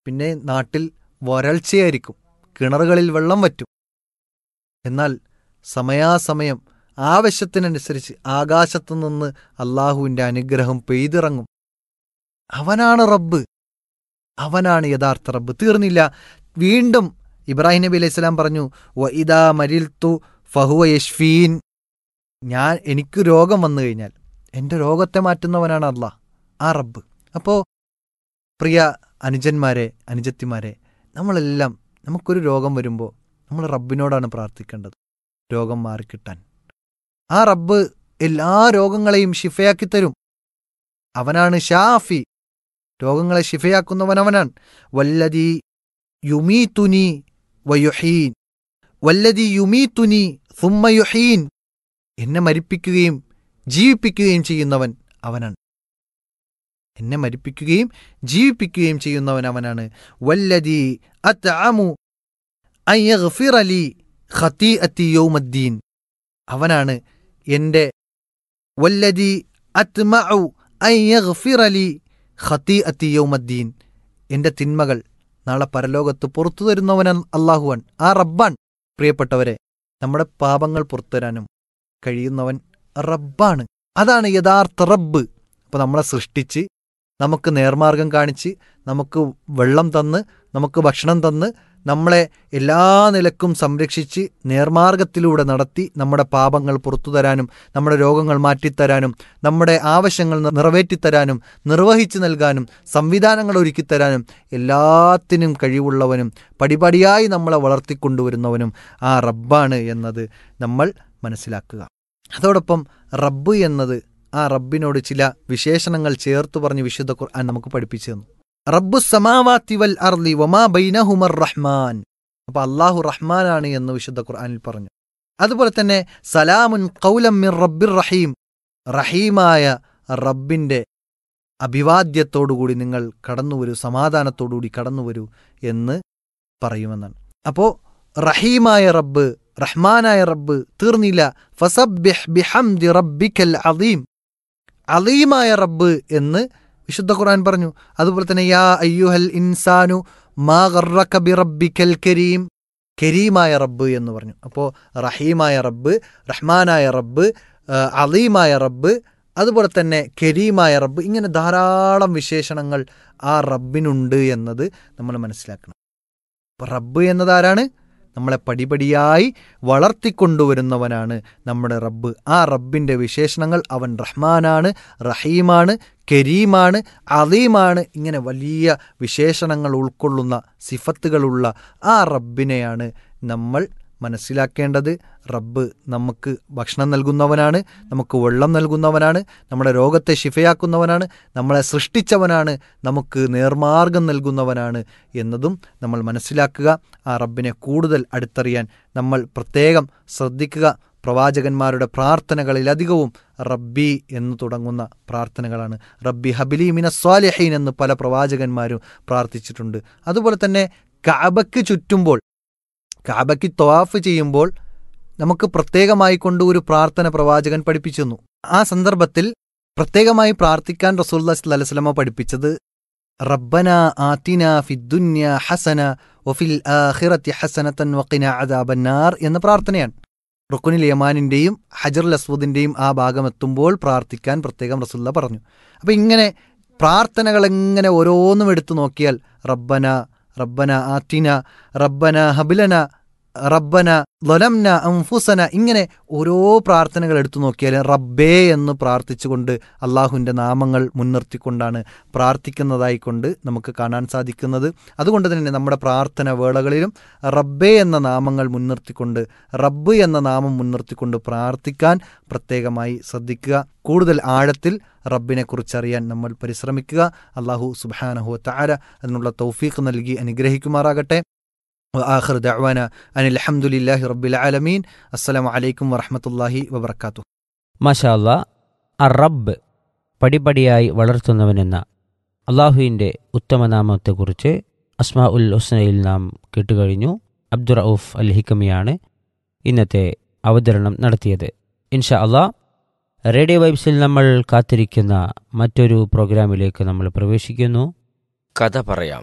പിന്നെ നാട്ടിൽ വരൾച്ചയായിരിക്കും കിണറുകളിൽ വെള്ളം വറ്റും എന്നാൽ സമയാസമയം ആവശ്യത്തിനനുസരിച്ച് ആകാശത്തു നിന്ന് അള്ളാഹുവിൻ്റെ അനുഗ്രഹം പെയ്തിറങ്ങും അവനാണ് റബ്ബ് അവനാണ് യഥാർത്ഥ റബ്ബ് തീർന്നില്ല വീണ്ടും ഇബ്രാഹിം നബി അലൈഹി സ്വലാം പറഞ്ഞു വ ഇദാ മരിൽത്തു ഫഹുവ യഷ്ഫീൻ ഞാൻ എനിക്ക് രോഗം വന്നു കഴിഞ്ഞാൽ എൻ്റെ രോഗത്തെ മാറ്റുന്നവനാണ് അള്ളാഹ് ആ റബ്ബ് അപ്പോൾ പ്രിയ അനുജന്മാരെ അനുജത്തിമാരെ നമ്മളെല്ലാം നമുക്കൊരു രോഗം വരുമ്പോൾ നമ്മൾ റബ്ബിനോടാണ് പ്രാർത്ഥിക്കേണ്ടത് രോഗം മാറിക്കിട്ടാൻ ആ റബ്ബ് എല്ലാ രോഗങ്ങളെയും ഷിഫയാക്കി തരും അവനാണ് ഷാഫി രോഗങ്ങളെ ഷിഫയാക്കുന്നവൻ അവനാണ് വല്ലതി യുമീതുനി വയുഹീൻ വല്ലതി യുമീതുനി സുമ്മ യുഹീൻ എന്നെ മരിപ്പിക്കുകയും ജീവിപ്പിക്കുകയും ചെയ്യുന്നവൻ അവനാണ് എന്നെ മരിപ്പിക്കുകയും ജീവിപ്പിക്കുകയും ചെയ്യുന്നവൻ അവനാണ് വല്ലതി അത്അമു അൻ യഗ്ഫിറ ലി ഖതീഅത്തി യൗമദ്ദീൻ അവനാണ് എൻ്റെ വല്ലതി അത്മഉ അൻ യഗ്ഫിറ ലി ഖതീഅത്തി യൗമദ്ദീൻ എൻ്റെ തിന്മകൾ നാളെ പരലോകത്ത് പുറത്തു തരുന്നവൻ അള്ളാഹുവാൻ ആ റബ്ബാൻ പ്രിയപ്പെട്ടവരെ നമ്മുടെ പാപങ്ങൾ പുറത്തു തരാനും കഴിയുന്നവൻ റബ്ബാണ് അതാണ് യഥാർത്ഥ റബ്ബ് അപ്പോൾ നമ്മളെ സൃഷ്ടിച്ച് നമുക്ക് നേർമാർഗം കാണിച്ച് നമുക്ക് വെള്ളം തന്ന് നമുക്ക് ഭക്ഷണം തന്ന് നമ്മളെ എല്ലാ നിലക്കും സംരക്ഷിച്ച് നേർമാർഗത്തിലൂടെ നടത്തി നമ്മുടെ പാപങ്ങൾ പുറത്തു തരാനും നമ്മുടെ രോഗങ്ങൾ മാറ്റിത്തരാനും നമ്മുടെ ആവശ്യങ്ങൾ നിറവേറ്റിത്തരാനും നിർവഹിച്ചു നൽകാനും സംവിധാനങ്ങൾ ഒരുക്കിത്തരാനും എല്ലാത്തിനും കഴിവുള്ളവനും പടിപടിയായി നമ്മളെ വളർത്തിക്കൊണ്ടുവരുന്നവനും ആ റബ്ബാണ് എന്നത് നമ്മൾ മനസ്സിലാക്കുക അതോടൊപ്പം റബ്ബ് എന്നത് ആ റബ്ബിനോട് ചില വിശേഷണങ്ങൾ ചേർത്ത് പറഞ്ഞ് വിശുദ്ധ ഖുർആൻ നമുക്ക് പഠിപ്പിച്ചു തന്നു റബ്ബു സമാവാത്തി വൽ അർലി വമാ ബൈനഹുമർ റഹ്മാൻ അപ്പൊ അള്ളാഹു റഹ്മാനാണ് എന്ന് വിശുദ്ധ ഖുർആനിൽ പറഞ്ഞു അതുപോലെ തന്നെ സലാമുൻ കൗലം മിർ റബ്ബിർ റഹീം റഹീമായ റബ്ബിന്റെ അഭിവാദ്യത്തോടുകൂടി നിങ്ങൾ കടന്നുവരൂ സമാധാനത്തോടുകൂടി കടന്നുവരൂ എന്ന് പറയുമെന്നാണ് അപ്പോ റഹീമായ റബ്ബ് റഹ്മാനായ റബ്ബ് തീർന്നില്ല ഫസബ്ബിഹ് ബിഹംദി റബ്ബിക്കൽ അദീം അലീമായ റബ്ബ് എന്ന് വിശുദ്ധ ഖുർആൻ പറഞ്ഞു അതുപോലെ തന്നെ യാ അയ്യുഹൽ ഇൻസാനു മാ ഗർറക ബി റബ്ബിക്കൽ കരീം കരീമായ റബ്ബ് എന്ന് പറഞ്ഞു അപ്പോൾ റഹീമായ റബ്ബ് റഹ്മാനായ റബ്ബ് അലീമായ റബ്ബ് അതുപോലെ തന്നെ കരീമായ റബ്ബ് ഇങ്ങനെ ധാരാളം വിശേഷണങ്ങൾ ആ റബ്ബിനുണ്ട് എന്നത് നമ്മൾ മനസ്സിലാക്കണം അപ്പോൾ റബ്ബ് എന്നതാരാണ് നമ്മളെ പടിപടിയായി വളർത്തിക്കൊണ്ടുവരുന്നവനാണ് നമ്മുടെ റബ്ബ് ആ റബ്ബിൻ്റെ വിശേഷണങ്ങൾ അവൻ റഹ്മാനാണ് റഹീമാണ് കരീമാണ് അലീമാണ് ഇങ്ങനെ വലിയ വിശേഷണങ്ങൾ ഉൾക്കൊള്ളുന്ന സിഫത്തുകളുള്ള ആ റബ്ബിനെയാണ് നമ്മൾ മനസ്സിലാക്കേണ്ടത് റബ്ബ് നമുക്ക് ഭക്ഷണം നൽകുന്നവനാണ് നമുക്ക് വെള്ളം നൽകുന്നവനാണ് നമ്മുടെ രോഗത്തെ ശിഫയാക്കുന്നവനാണ് നമ്മളെ സൃഷ്ടിച്ചവനാണ് നമുക്ക് നേർമാർഗം നൽകുന്നവനാണ് എന്നതും നമ്മൾ മനസ്സിലാക്കുക ആ റബ്ബിനെ കൂടുതൽ അടുത്തറിയാൻ നമ്മൾ പ്രത്യേകം ശ്രദ്ധിക്കുക പ്രവാചകന്മാരുടെ പ്രാർത്ഥനകളിലധികവും റബ്ബി എന്ന് തുടങ്ങുന്ന പ്രാർത്ഥനകളാണ് റബ്ബി ഹബിലി മിന സ്വാലിഹീൻ എന്ന് പല പ്രവാചകന്മാരും പ്രാർത്ഥിച്ചിട്ടുണ്ട് അതുപോലെ തന്നെ കാബയ്ക്ക് ചുറ്റുമ്പോൾ കാബയ്ക്ക് ത്വാഫ് ചെയ്യുമ്പോൾ നമുക്ക് പ്രത്യേകമായി കൊണ്ട് ഒരു പ്രാർത്ഥന പ്രവാചകൻ പഠിപ്പിച്ചു തന്നു ആ സന്ദർഭത്തിൽ പ്രത്യേകമായി പ്രാർത്ഥിക്കാൻ റസൂല്ലാ സ്വലമ പഠിപ്പിച്ചത് റബ്ബന ആത്തിന ഫിദ്ദുന്യ ഹസന ഒഫിൽ ആഖിറത്തി ഹസനത്തൻ വക്കിന അദാബന്നാർ എന്ന പ്രാർത്ഥനയാണ് റുക്കുനിൽ യമാനിന്റെയും ഹജറുൽ അസ്വദിന്റെയും ആ ഭാഗം എത്തുമ്പോൾ പ്രാർത്ഥിക്കാൻ പ്രത്യേകം റസുല്ല പറഞ്ഞു അപ്പം ഇങ്ങനെ പ്രാർത്ഥനകൾ എങ്ങനെ ഓരോന്നും എടുത്തു നോക്കിയാൽ റബ്ബന റബ്ബന ആത്തിന റബ്ബന ഹബിലന റബ്ബന ലൊലംന അംഫുസന ഇങ്ങനെ ഓരോ പ്രാർത്ഥനകൾ എടുത്തു നോക്കിയാൽ റബ്ബേ എന്ന് പ്രാർത്ഥിച്ചുകൊണ്ട് അള്ളാഹുവിൻ്റെ നാമങ്ങൾ മുൻനിർത്തിക്കൊണ്ടാണ് പ്രാർത്ഥിക്കുന്നതായി കൊണ്ട് നമുക്ക് കാണാൻ സാധിക്കുന്നത് അതുകൊണ്ട് തന്നെ നമ്മുടെ പ്രാർത്ഥന വേളകളിലും റബ്ബേ എന്ന നാമങ്ങൾ മുൻനിർത്തിക്കൊണ്ട് റബ്ബ് എന്ന നാമം മുൻനിർത്തിക്കൊണ്ട് പ്രാർത്ഥിക്കാൻ പ്രത്യേകമായി ശ്രദ്ധിക്കുക കൂടുതൽ ആഴത്തിൽ റബ്ബിനെ കുറിച്ചറിയാൻ നമ്മൾ പരിശ്രമിക്കുക അള്ളാഹു സുബാനഹു താര അതിനുള്ള തൗഫീഖ് നൽകി അനുഗ്രഹിക്കുമാറാകട്ടെ وآخر دعوانا أن الحمد لله رب العالمين السلام عليكم ورحمة الله وبركاته മഷാല്ല അറബ് പടിപടിയായി വളർത്തുന്നവനെന്ന അള്ളാഹുവിൻ്റെ ഉത്തമനാമത്തെക്കുറിച്ച് അസ്മാ ഉൽ ഹുസ്നയിൽ നാം കേട്ടുകഴിഞ്ഞു അബ്ദുറൌഫ് അൽ ഹിക്കമിയാണ് ഇന്നത്തെ അവതരണം നടത്തിയത് ഇൻഷാ അള്ളാ റേഡിയോ വൈബ്സിൽ നമ്മൾ കാത്തിരിക്കുന്ന മറ്റൊരു പ്രോഗ്രാമിലേക്ക് നമ്മൾ പ്രവേശിക്കുന്നു കഥ പറയാം